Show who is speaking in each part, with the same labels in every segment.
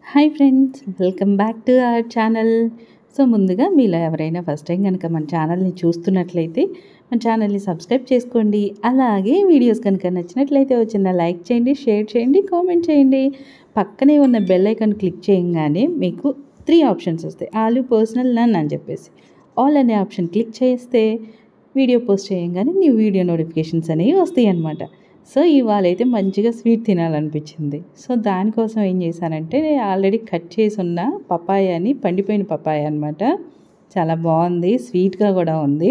Speaker 1: hi friends welcome back to our channel so ముందుగా మీలో ఎవరైనా ఫస్ట్ టైం కనుక మన ఛానల్ని చూస్తున్నట్లయితే మన ఛానల్ని సబ్స్క్రైబ్ చేసుకోండి అలాగే వీడియోస్ కనుక నచ్చినట్లయితే వచ్చిన లైక్ చేయండి షేర్ చేయండి కామెంట్ చేయండి పక్కనే ఉన్న బెల్ ఐకాన్ క్లిక్ చేయగానే మీకు త్రీ ఆప్షన్స్ వస్తాయి ఆలు పర్సనల్ నన్ అని చెప్పేసి ఆల్ అనే ఆప్షన్ క్లిక్ చేస్తే వీడియో పోస్ట్ చేయగానే నీ వీడియో నోటిఫికేషన్స్ అనేవి వస్తాయి అన్నమాట సో ఇవాళ అయితే మంచిగా స్వీట్ తినాలనిపించింది సో దానికోసం ఏం చేశానంటే నేను ఆల్రెడీ కట్ చేసి ఉన్న పపాయాని పండిపోయిన పపాయ అనమాట చాలా బాగుంది స్వీట్గా కూడా ఉంది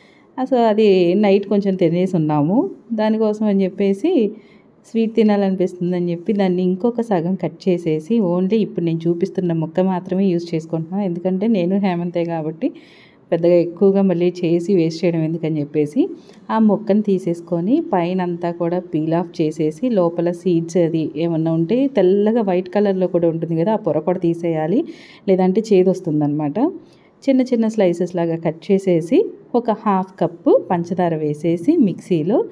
Speaker 1: సో అది నైట్ కొంచెం తినేసి ఉన్నాము దానికోసం అని చెప్పేసి స్వీట్ తినాలనిపిస్తుంది అని చెప్పి దాన్ని ఇంకొక సగం కట్ చేసేసి ఓన్లీ ఇప్పుడు నేను చూపిస్తున్న ముక్క మాత్రమే యూజ్ చేసుకుంటున్నాను ఎందుకంటే నేను హేమంతే కాబట్టి పెద్దగా ఎక్కువగా మళ్ళీ చేసి వేస్ట్ చేయడం ఎందుకని చెప్పేసి ఆ మొక్కను తీసేసుకొని పైన అంతా కూడా పీల్ ఆఫ్ చేసేసి లోపల సీడ్స్ అది ఏమన్నా ఉంటే తెల్లగా వైట్ కలర్లో కూడా ఉంటుంది కదా ఆ పొర కూడా తీసేయాలి లేదంటే చేదు వస్తుందన్నమాట చిన్న చిన్న స్లైసెస్ లాగా కట్ చేసేసి ఒక హాఫ్ కప్పు పంచదార వేసేసి మిక్సీలో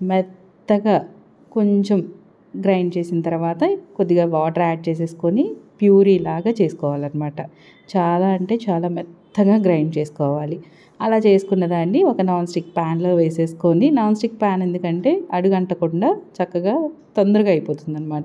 Speaker 1: మెత్తగా కొంచెం గ్రైండ్ చేసిన తర్వాత కొద్దిగా వాటర్ యాడ్ చేసేసుకొని ప్యూరీ లాగా చేసుకోవాలన్నమాట చాలా అంటే చాలా మెత్తగా గ్రైండ్ చేసుకోవాలి అలా చేసుకున్న దాన్ని ఒక నాన్ స్టిక్ ప్యాన్లో వేసేసుకొని నాన్ స్టిక్ ప్యాన్ ఎందుకంటే అడుగంటకుండా చక్కగా తొందరగా అయిపోతుంది అనమాట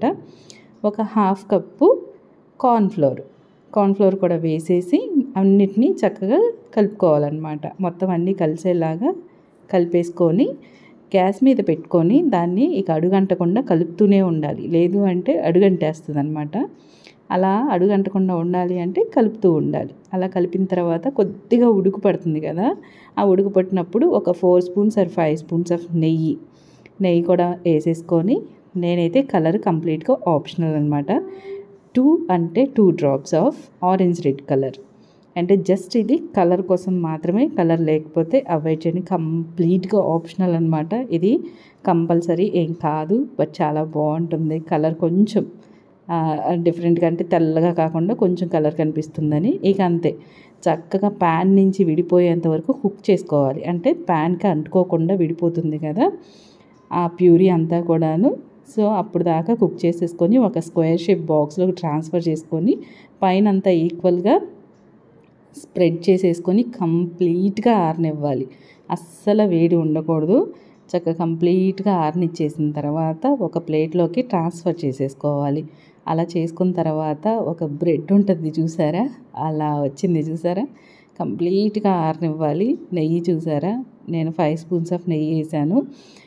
Speaker 1: ఒక హాఫ్ కప్పు కార్న్ఫ్లోర్ కార్న్ఫ్లోర్ కూడా వేసేసి అన్నిటినీ చక్కగా కలుపుకోవాలన్నమాట మొత్తం అన్నీ కలిసేలాగా కలిపేసుకొని గ్యాస్ మీద పెట్టుకొని దాన్ని ఇక అడుగంటకుండా కలుపుతూనే ఉండాలి లేదు అంటే అడుగంటేస్తుంది అనమాట అలా అడుగంటకుండా ఉండాలి అంటే కలుపుతూ ఉండాలి అలా కలిపిన తర్వాత కొద్దిగా ఉడుకు పడుతుంది కదా ఆ ఉడుకు పట్టినప్పుడు ఒక four spoons or five spoons of నెయ్యి నెయ్యి కూడా వేసేసుకొని నేనైతే కలర్ కంప్లీట్గా ఆప్షనల్ అనమాట టూ అంటే two drops of orange red colour అంటే జస్ట్ ఇది కలర్ కోసం మాత్రమే కలర్ లేకపోతే అవాయిడ్ చేయండి కంప్లీట్గా ఆప్షనల్ అనమాట ఇది కంపల్సరీ ఏం కాదు బట్ చాలా బాగుంటుంది కలర్ కొంచెం డిఫరెంట్గా అంటే తెల్లగా కాకుండా కొంచెం కలర్ కనిపిస్తుందని ఇక అంతే చక్కగా ప్యాన్ నుంచి విడిపోయేంత వరకు కుక్ చేసుకోవాలి అంటే ప్యాన్కి అంటుకోకుండా విడిపోతుంది కదా ఆ ప్యూరీ అంతా కూడాను సో అప్పుడు దాకా కుక్ చేసేసుకొని ఒక స్క్వేర్ షేప్ బాక్స్లోకి ట్రాన్స్ఫర్ చేసుకొని పైన అంతా ఈక్వల్గా స్ప్రెడ్ చేసేసుకొని కంప్లీట్గా ఆరనివ్వాలి అస్సలు వేడి ఉండకూడదు చక్కగా కంప్లీట్గా ఆరనిచ్చేసిన తర్వాత ఒక ప్లేట్లోకి ట్రాన్స్ఫర్ చేసేసుకోవాలి అలా చేసుకున్న తర్వాత ఒక బ్రెడ్ ఉంటుంది చూసారా అలా వచ్చింది చూసారా కంప్లీట్గా ఆరనివ్వాలి నెయ్యి చూసారా నేను ఫైవ్ స్పూన్స్ ఆఫ్ నెయ్యి వేసాను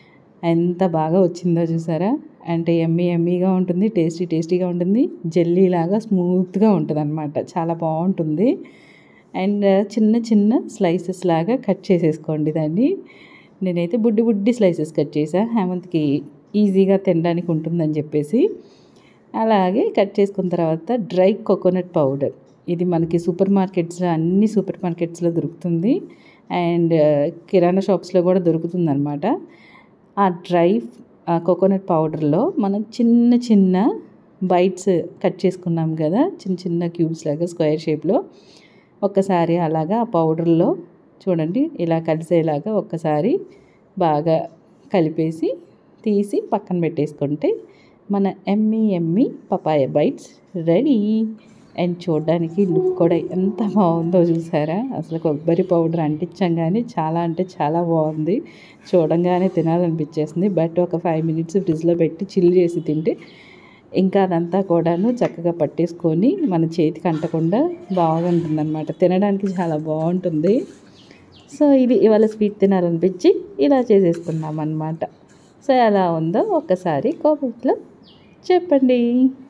Speaker 1: ఎంత బాగా వచ్చిందో చూసారా అంటే ఎమ్మీ ఎమ్మీగా ఉంటుంది టేస్టీ టేస్టీగా ఉంటుంది జెల్లీ లాగా స్మూత్గా ఉంటుంది అనమాట చాలా బాగుంటుంది అండ్ చిన్న చిన్న స్లైసెస్ లాగా కట్ చేసేసుకోండి దాన్ని నేనైతే బుడ్డి బుడ్డి స్లైసెస్ కట్ చేసా హేమంత్కి ఈజీగా తినడానికి ఉంటుందని చెప్పేసి అలాగే కట్ చేసుకున్న తర్వాత డ్రై కోకోనట్ పౌడర్ ఇది మనకి సూపర్ మార్కెట్స్లో అన్ని సూపర్ మార్కెట్స్లో దొరుకుతుంది అండ్ కిరాణా షాప్స్లో కూడా దొరుకుతుంది అనమాట ఆ డ్రై కోకోనట్ పౌడర్లో మనం చిన్న చిన్న బైట్స్ కట్ చేసుకున్నాం కదా చిన్న చిన్న క్యూబ్స్ లాగా స్క్వేర్ షేప్లో ఒక్కసారి అలాగా ఆ పౌడర్లో చూడండి ఇలా కలిసేలాగా ఒక్కసారి బాగా కలిపేసి తీసి పక్కన పెట్టేసుకుంటే మన yummy yummy papaya bites ready and చూడడానికి లుక్ కూడా ఎంత బాగుందో చూసారా అసలు కొబ్బరి పౌడర్ అంటించంగానే చాలా అంటే చాలా బాగుంది చూడంగానే తినాలనిపించేస్తుంది బట్ ఒక ఫైవ్ మినిట్స్ ఫ్రిడ్జ్లో పెట్టి చిల్ చేసి తింటే ఇంకా అదంతా కూడాను చక్కగా పట్టేసుకొని మన చేతికి అంటకుండా బాగుంటుందన్నమాట తినడానికి చాలా బాగుంటుంది సో ఇది ఇవాళ స్వీట్ తినాలనిపించి ఇలా చేసేసుకున్నాం అనమాట సో ఎలా ఉందో ఒక్కసారి కామెంట్లో చెప్పండి